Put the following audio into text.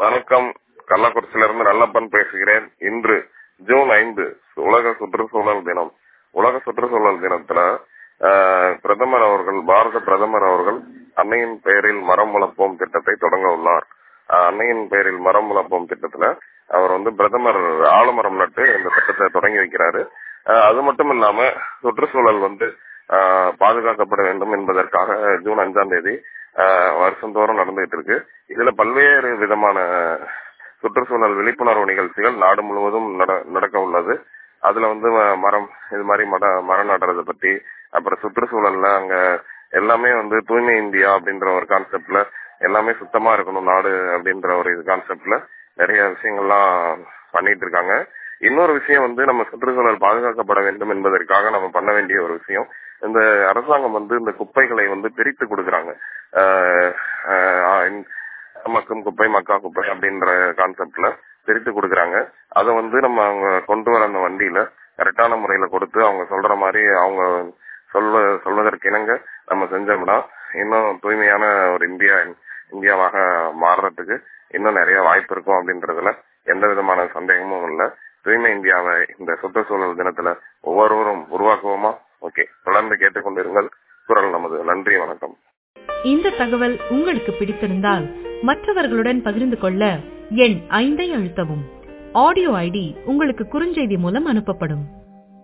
வணக்கம் கள்ளக்குறிச்சியில இருந்து நல்லப்பன் பேசுகிறேன் இன்று ஜூன் ஐந்து உலக சுற்றுச்சூழல் தினம் உலக சுற்றுச்சூழல் தினத்துல ஆஹ், பிரதமர் அவர்கள் பாரத பிரதமர் அவர்கள் அன்னையின் பெயரில் மரம் வளர்ப்போம் திட்டத்தை தொடங்க உள்ளார் ஆஹ், அன்னையின் பெயரில் மரம் வளர்ப்போம் திட்டத்துல அவர் வந்து பிரதமர் ஆலமரம் நட்டு இந்த திட்டத்தை தொடங்கி வைக்கிறாரு ஆஹ், அது மட்டும் இல்லாம சுற்றுச்சூழல் வந்து ஆஹ், பாதுகாக்கப்பட வேண்டும் என்பதற்காக ஜூன் அஞ்சாம் தேதி ஆஹ், வருஷந்தோறும் நடந்துகிட்டு இருக்கு இதுல பல்வேறு விதமான சுற்றுச்சூழல் விழிப்புணர்வு நிகழ்ச்சிகள் நாடு முழுவதும் நட- நடக்க உள்ளது அதுல வந்து ம- மரம் இது மாதிரி மட மரம் நடுறதை பத்தி அப்புறம் சுற்றுச்சூழல்ல அங்க எல்லாமே வந்து தூய்மை இந்தியா அப்படின்ற ஒரு கான்செப்ட்ல எல்லாமே சுத்தமா இருக்கணும் நாடு அப்படின்ற ஒரு கான்செப்ட்ல நிறைய விஷயங்கள்லாம் பண்ணிட்டு இருக்காங்க இன்னொரு விஷயம் வந்து நம்ம சுற்றுச்சூழல் பாதுகாக்கப்பட வேண்டும் என்பதற்காக நம்ம பண்ண வேண்டிய ஒரு விஷயம் இந்த அரசாங்கம் வந்து இந்த குப்பைகளை வந்து பிரித்து கொடுக்கறாங்க ஆஹ் ஆஹ் இந்த மக்கும் குப்பை மக்கா குப்பை அப்படின்ற கான்செப்ட்ல பிரித்து கொடுக்கறாங்க அதை வந்து நம்ம அவங்க கொண்டு வர அந்த வண்டியில கரெக்டான முறையில கொடுத்து அவங்க சொல்ற மாதிரி அவங்க சொல்ல சொல்வதற்கு இணங்க நம்ம செஞ்சோம்னா இன்னும் தூய்மையான ஒரு இந்தியா இந்தியாவாக மாறுறதுக்கு இன்னும் நிறைய வாய்ப்பு இருக்கும் அப்படின்றதுல எந்த விதமான சந்தேகமும் இல்ல தூய்மை இந்தியாவை இந்த சுற்றுச்சூழல் தினத்துல ஒவ்வொருவரும் உருவாக்குவோமா ஓகே தொடர்ந்து கேட்டுக்கொண்டிருங்கள் குரல் நமது நன்றி வணக்கம் இந்த தகவல் உங்களுக்கு பிடித்திருந்தால் மற்றவர்களுடன் பகிர்ந்து கொள்ள எண் ஐந்தை அழுத்தவும் ஆடியோ ஐடி உங்களுக்கு குறுஞ்செய்தி மூலம் அனுப்பப்படும்